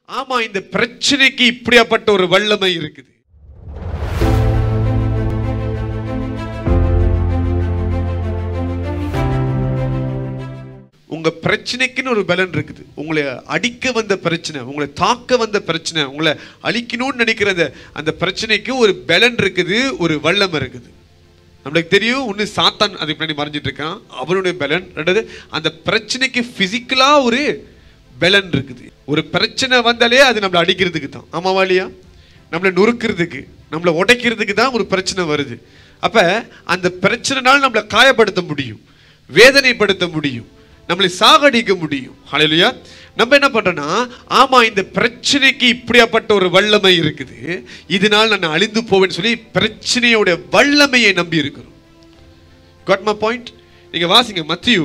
ஆமா இந்த பிரச்சனைக்கு இப்படியாப்பட்ட ஒரு வல்லமை இருக்குது உங்க பிரச்சனைக்குன்னு ஒரு பலன் இருக்குது உங்களை அடிக்க வந்த பிரச்சனை உங்களை தாக்க வந்த பிரச்சனை உங்களை அழிக்கணும்னு நினைக்கிற அந்த அந்த பிரச்சனைக்கு ஒரு பலன் இருக்குது ஒரு வல்லம் இருக்குது நம்மளுக்கு தெரியும் ஒன்று சாத்தான் அதுக்கு பின்னாடி மறைஞ்சிட்டு இருக்கான் அவனுடைய பலன் ரெண்டாவது அந்த பிரச்சனைக்கு பிசிக்கலா ஒரு பலன் இருக்குது ஒரு பிரச்சனை வந்தாலே அது நம்மளை அடிக்கிறதுக்கு தான் ஆமாவா இல்லையா நம்மளை நொறுக்கிறதுக்கு நம்மளை உடைக்கிறதுக்கு தான் ஒரு பிரச்சனை வருது அப்ப அந்த பிரச்சனைனால நம்மளை காயப்படுத்த முடியும் வேதனைப்படுத்த முடியும் நம்மளை சாகடிக்க முடியும் ஹalleluya நம்ம என்ன பண்றோம்னா ஆமா இந்த பிரச்சனைக்கு இப்படியாப்பட்ட ஒரு வல்லமை இருக்குது இதனால் நான் அழிந்து போவேன்னு சொல்லி பிரச்சனையோட வல்லமையை நம்பி இருக்கிறோம் காட் மை பாயிண்ட் நீங்க வாசிங்க மத்தியு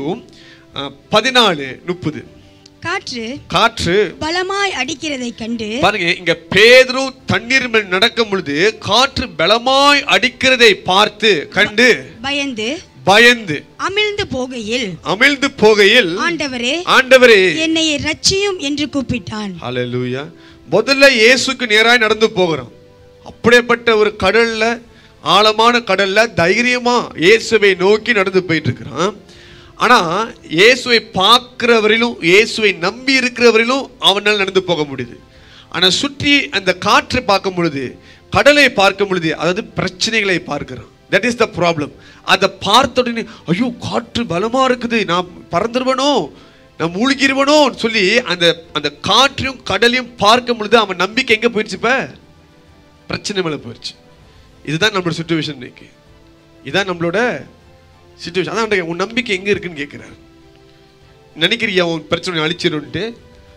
பதினாலு முப்பது காற்று காற்று பலமாய் அடிக்கிறதைக் கண்டு பாருங்க இங்க பேதுரு தண்ணீர் மேல் நடக்கும் பொழுது காற்று பலமாய் அடிக்கிறதை பார்த்து கண்டு பயந்து பயந்து அமிழ்ந்து போகையில் அமிழ்ந்து போகையில் ஆண்டவரே ஆண்டவரே என்னை ரட்சியும் என்று கூப்பிட்டான் ஹalleluya முதல்ல இயேசுக்கு நேராய் நடந்து போகிறோம் அப்படிப்பட்ட ஒரு கடல்ல ஆழமான கடல்ல தைரியமா இயேசுவை நோக்கி நடந்து போயிட்டு இருக்கிறான் ஆனா இயேசுவை பார்க்கிறவரிலும் இயேசுவை நம்பி இருக்கிறவரிலும் அவனால் நடந்து போக முடியுது ஆனா சுற்றி அந்த காற்றை பார்க்கும் பொழுது கடலை பார்க்கும் பொழுது அதாவது பிரச்சனைகளை பார்க்கிறான் தட் இஸ் த ப்ராப்ளம் அதை பார்த்த உடனே ஐயோ காற்று பலமா இருக்குது நான் பறந்துருவனோ நான் மூழ்கிருவனோன்னு சொல்லி அந்த அந்த காற்றையும் கடலையும் பார்க்கும் பொழுது அவன் நம்பிக்கை எங்க போயிடுச்சு இப்ப பிரச்சனை மேல போயிடுச்சு இதுதான் நம்மளோட சுச்சுவேஷன் இன்னைக்கு இதான் நம்மளோட சுச்சுவேஷன் அதான் ஆண்டவரே, உன் நம்பிக்கை எங்க இருக்குன்னு கேட்கிறார் நினைக்கிறியா உன் பிரச்சனை அழிச்சிடும்ட்டு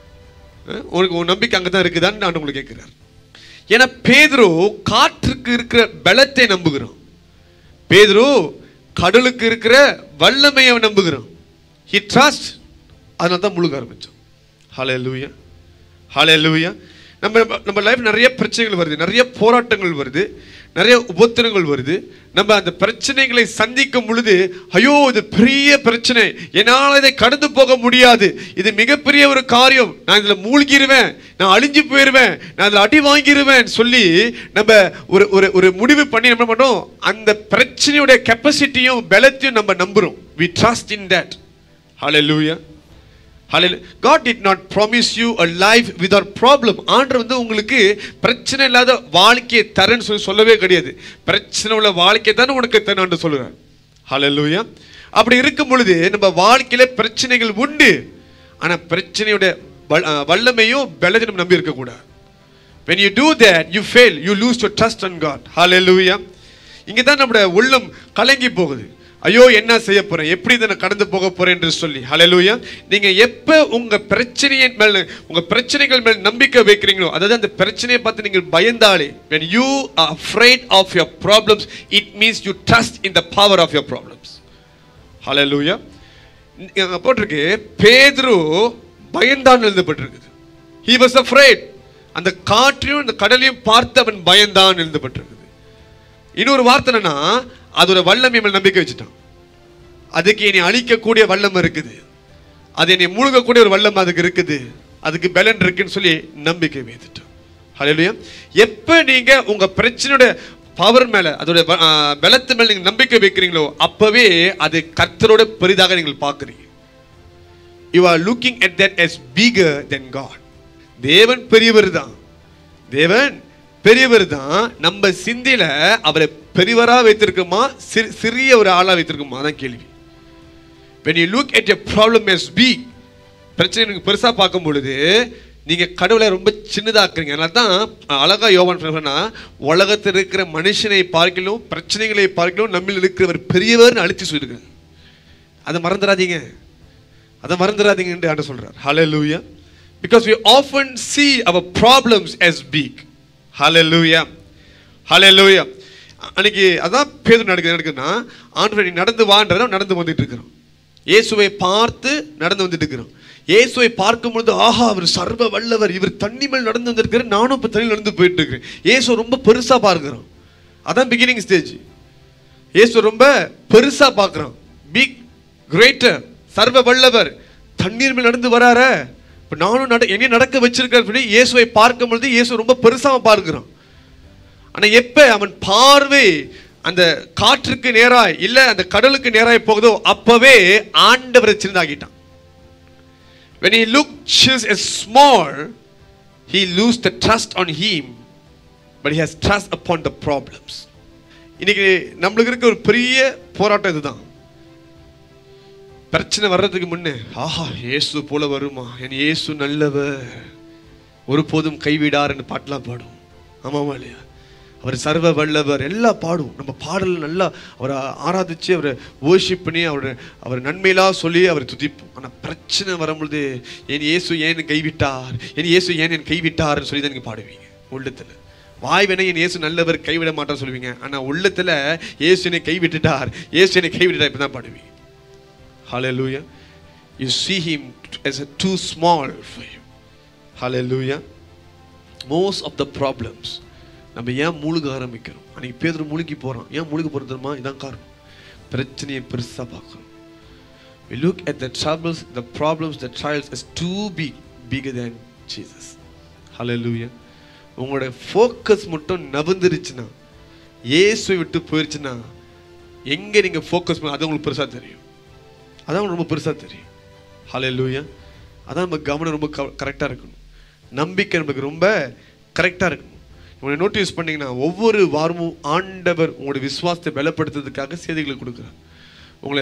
அஹ், உனக்கு உன் நம்பிக்கை அங்கே தான் இருக்குதான்னு நான் உங்களுக்கு கேட்கிறார் ஏன்னா பேதுரு காற்றுக்கு இருக்கிற பலத்தை நம்புகிறோம் பேதுரு கடலுக்கு இருக்கிற வல்லமையை நம்புகிறோம் ஹி ட்ரஸ்ட் அதனால தான் முழுக ஆரம்பித்தோம் ஹலே லூயா ஹலே லூயா நம்ம நம்ம லைஃப் நிறைய பிரச்சனைகள் வருது நிறைய போராட்டங்கள் வருது நிறைய உபத்திரங்கள் வருது நம்ம அந்த பிரச்சனைகளை சந்திக்கும் பொழுது ஐயோ இது பெரிய பிரச்சனை என்னால் இதை கடந்து போக முடியாது இது மிகப்பெரிய ஒரு காரியம் நான் இதில் மூழ்கிருவேன் நான் அழிஞ்சு போயிடுவேன் நான் அதில் அடி வாங்கிடுவேன் சொல்லி நம்ம ஒரு ஒரு ஒரு முடிவு பண்ணி நம்ம என்ன பண்ணோம் அந்த பிரச்சனையுடைய கெப்பாசிட்டியும் பலத்தையும் நம்ம நம்புறோம் we trust in that hallelujah Hallelujah. God did not promise you a life without problem. ஆண்டவர் வந்து உங்களுக்கு பிரச்சனை இல்லாத வாழ்க்கையை தரேன்னு சொல்லி சொல்லவே கிடையாது பிரச்சனை உள்ள வாழ்க்கை தானே உனக்கு தரேன் சொல்லுறார் ஹalleluya அப்படி இருக்கும் பொழுது நம்ம வாழ்க்கையில பிரச்சனைகள் உண்டு ஆனா பிரச்சனையோட வல்- அஹ் வல்லமையும் பலத்தையும் நம்ம நம்பி இருக்கக்கூடாது when you do that you fail you lose your trust on god hallelujah இங்க தான் நம்முடைய உள்ளம் கலங்கி போகுது ஐயோ என்ன செய்ய போறேன் எப்படி இதை நான் கடந்து போக போறேன் என்று சொல்லி ஹalleluya நீங்க எப்ப உங்க பிரச்சனையின் மேல உங்க பிரச்சனைகள் மேல் நம்பிக்கை வைக்கிறீங்களோ அதாவது அந்த பிரச்சனையை பார்த்து நீங்கள் பயந்தாலே when you are afraid of your problems it means you trust in the power of your problems ஹalleluya அங்க போட்டிருக்கு பேதுரு பயந்தான் எழுதப்பட்டிருக்குது he was afraid அந்த காற்றையும் அந்த கடலையும் பார்த்து அவன் பயந்தான் எழுதப்பட்டிருக்குது இன்னொரு வார்த்தை என்னன்னா அதோட வல்லமை மேல் நம்பிக்கை வச்சுட்டான் அதுக்கு என்னை அழிக்கக்கூடிய வல்லம் இருக்குது அது என்னை மூழ்கக்கூடிய ஒரு வல்லம் அதுக்கு இருக்குது அதுக்கு பலன் இருக்குன்னு சொல்லி நம்பிக்கை வைத்துட்டான் ஹalleluya எப்ப நீங்க உங்க பிரச்சனையோட பவர் மேல அதோட வ- ஆ, பலத்து மேல நீங்க நம்பிக்கை வைக்கிறீங்களோ அப்பவே அது கர்த்தரோட பெரிதாக நீங்கள் பார்க்குறீங்க you are looking at that as bigger than God தேவன் பெரியவர் தான் தேவன் பெரியவர் தான் நம்ம சிந்தையில அவரை பெரியவரா வைத்திருக்கோமா சிறு- சிறிய ஒரு ஆளா வைத்திருக்கோமா அதான் கேள்வி when you look at a problem as big பிரச்சனை நீங்க பெருசா பார்க்கும் பொழுது நீங்க கடவுளை ரொம்ப சின்னதாக்குறீங்க அதனால தான் அழகா யோவான் சொன்னா உலகத்தில் இருக்கிற மனுஷனை பார்க்கலும் பிரச்சனைகளை பார்க்கலும் நம்மில் இருக்கிறவர் பெரியவர்னு அழிச்சு சொல்லியிருக்காங்க அதை மறந்துடாதீங்க அதை மறந்துடாதீங்க என்று ஆண்டு சொல்றார் ஹalleluya because we often see our problems as big hallelujah hallelujah அன்னைக்கு அதான் பேது நடக்குது நடக்குதுன்னா ஆண்டவர் நீ நடந்து வான்றத நடந்து வந்துட்டு இருக்கிறோம் இயேசுவை பார்த்து நடந்து வந்துட்டு இருக்கிறோம் இயேசுவை பார்க்கும் பொழுது ஆஹா அவர் சர்வ வல்லவர் இவர் தண்ணி மேல் நடந்து வந்திருக்கிறார் நானும் இப்போ தண்ணி நடந்து போயிட்டு இருக்கிறேன் இயேசு ரொம்ப பெருசா பார்க்கிறோம் அதான் பிகினிங் ஸ்டேஜ் இயேசு ரொம்ப பெருசா பார்க்குறான் பிக் கிரேட்டர் சர்வ வல்லவர் தண்ணீர் மேல் நடந்து வரார இப்போ நானும் நட என்னையும் நடக்க வச்சிருக்கிற இயேசுவை பார்க்கும் பொழுது இயேசு ரொம்ப பெருசாக பார்க்கிறான் ஆனா எப்ப அவன் பார்வை அந்த காற்றுக்கு நேராய் இல்ல அந்த கடலுக்கு நேராய் போகுதோ அப்பவே ஆண்டவரை சின்னதாகிட்டான் when he looks as small he lose the trust on him but he has trust upon the problems இன்னைக்கு நம்மளுக்கு இருக்க ஒரு பெரிய போராட்டம் இதுதான் பிரச்சனை வர்றதுக்கு முன்னே ஆஹா இயேசு போல வருமா என் இயேசு நல்லவர் ஒருபோதும் கைவிடார்னு பாட்டெல்லாம் பாடும் ஆமாமா இல்லையா அவர் சர்வ வல்லவர் எல்லாம் பாடும் நம்ம பாடல் நல்லா அவரை ஆராதிச்சு அவரை worship பண்ணி அவரை அவர் நன்மையெல்லாம் சொல்லி அவரை துதிப்போம் ஆனால் பிரச்சனை வரும்பொழுது என் இயேசு ஏன் கைவிட்டார் என் இயேசு ஏன் என் கைவிட்டார்னு சொல்லி தான் நீங்கள் பாடுவீங்க உள்ளத்தில் வாய் வேணா என் இயேசு நல்லவர் கைவிட மாட்டார் சொல்லுவீங்க ஆனால் உள்ளத்தில் இயேசு என்னை கைவிட்டுட்டார் இயேசு என்னை கைவிட்டுட்டார் இப்படி தான் பாடுவீங்க Hallelujah. You see him as a too small for you. Hallelujah. Most of the problems நம்ம ஏன் முழுக ஆரம்பிக்கிறோம் அன்னைக்கு பேதர் முழுகி போறான் ஏன் முழுக போறது தெரியுமா இதான் காரணம் பிரச்சனையை பெருசா பார்க்கறோம் we look at the troubles the problems the trials as too big bigger than Jesus hallelujah உங்களோட ஃபோக்கஸ் மட்டும் நவந்துருச்சுன்னா இயேசுவை விட்டு போயிருச்சுன்னா எங்க நீங்க ஃபோக்கஸ் பண்ண அது உங்களுக்கு பெருசா தெரியும் அதான் உங்களுக்கு ரொம்ப பெருசா தெரியும் ஹalleluya அதான் நம்ம கவனம் ரொம்ப கரெக்டாக இருக்கணும் நம்பிக்கை நமக்கு ரொம்ப கரெக்டாக இருக்கணும் உங்களை நோட்டீஸ் பண்ணீங்கன்னா ஒவ்வொரு வாரமும் ஆண்டவர் உங்களுடைய விசுவாசத்தை பலப்படுத்துறதுக்காக செய்திகளை கொடுக்குறார் உங்களை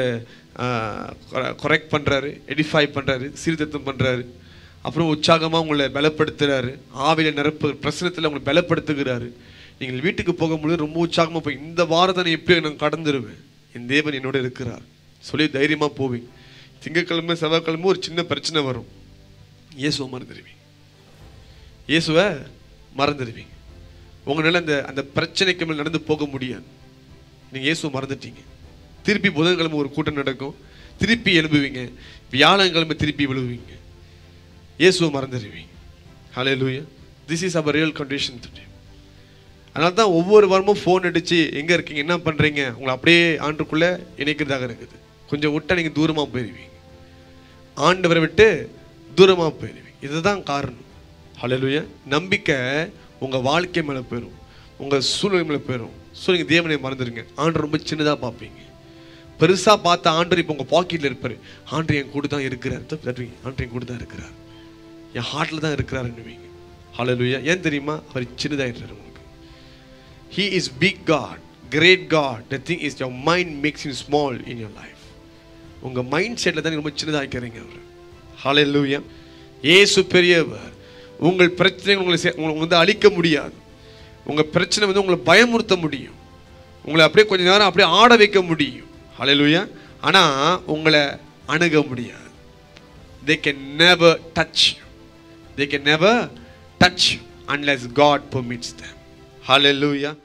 கரெக்ட் பண்ணுறாரு எடிஃபை பண்ணுறாரு சீர்திருத்தம் பண்ணுறாரு அப்புறம் உற்சாகமாக உங்களை பலப்படுத்துறாரு ஆவியில் நிரப்பு பிரச்சனத்தில் உங்களை பலப்படுத்துகிறாரு நீங்கள் வீட்டுக்கு போகும்பொழுது ரொம்ப உற்சாகமாக போய் இந்த வாரத்தை நான் எப்படி நான் கடந்துருவேன் என் தேவன் என்னோட இருக்கிறார் சொல்லி தைரியமாக போவீங்க திங்கக்கிழமை செவ்வாய்க்கிழமை ஒரு சின்ன பிரச்சனை வரும் இயேசுவை மறந்துடுவீங்க இயேசுவை மறந்துடுவீங்க உங்களால் அந்த அந்த பிரச்சனைக்கு மேல் நடந்து போக முடியாது நீங்கள் இயேசுவை மறந்துட்டீங்க திருப்பி புதன்கிழமை ஒரு கூட்டம் நடக்கும் திருப்பி எழும்புவீங்க வியாழக்கிழமை திருப்பி விழுவீங்க இயேசுவை மறந்துடுவீங்க hallelujah this is our real condition today அதனால தான் ஒவ்வொரு வாரமும் ஃபோன் அடிச்சு எங்கே இருக்கீங்க என்ன பண்ணுறீங்க உங்களை அப்படியே ஆண்டுக்குள்ளே இணைக்கிறதாக இருக்குது கொஞ்சம் விட்டா நீங்கள் தூரமாக போயிடுவீங்க ஆண்டவரை விட்டு தூரமாக போயிடுவீங்க இதுதான் காரணம் ஹalleluya நம்பிக்கை உங்கள் வாழ்க்கை மேலே போயிடும் உங்கள் சூழ்நிலை மேலே போயிடும் ஸோ நீங்கள் தேவனை மறந்துடுங்க ஆண்டு ரொம்ப சின்னதாக பார்ப்பீங்க பெருசாக பார்த்த ஆண்டர் இப்போ உங்கள் பாக்கெட்டில் இருப்பார் ஆண்டு என் கூட தான் இருக்கிறார் தட்டுவீங்க ஆண்டு என் கூட தான் இருக்கிறார் என் ஹார்ட்டில் தான் இருக்கிறாருன்னுவீங்க ஹalleluya ஏன் தெரியுமா அவர் சின்னதாகிடுறாரு உங்களுக்கு He is big God, great God. The thing is your mind makes him small in your life. உங்க மைண்ட் செட்ல தான் நீங்க ரொம்ப சின்னதாக்கிறீங்க அவர் ஹalleluya இயேசு பெரியவர் உங்கள் பிரச்சனைகள் உங்களை சே- உங்களை வந்து அழிக்க முடியாது உங்க பிரச்சனை வந்து உங்களை பயமுறுத்த முடியும் உங்களை அப்படியே கொஞ்ச நேரம் அப்படியே ஆட வைக்க முடியும் ஹalleluya ஆனா உங்களை அணுக முடியாது they can never touch you they can never touch you unless God permits them hallelujah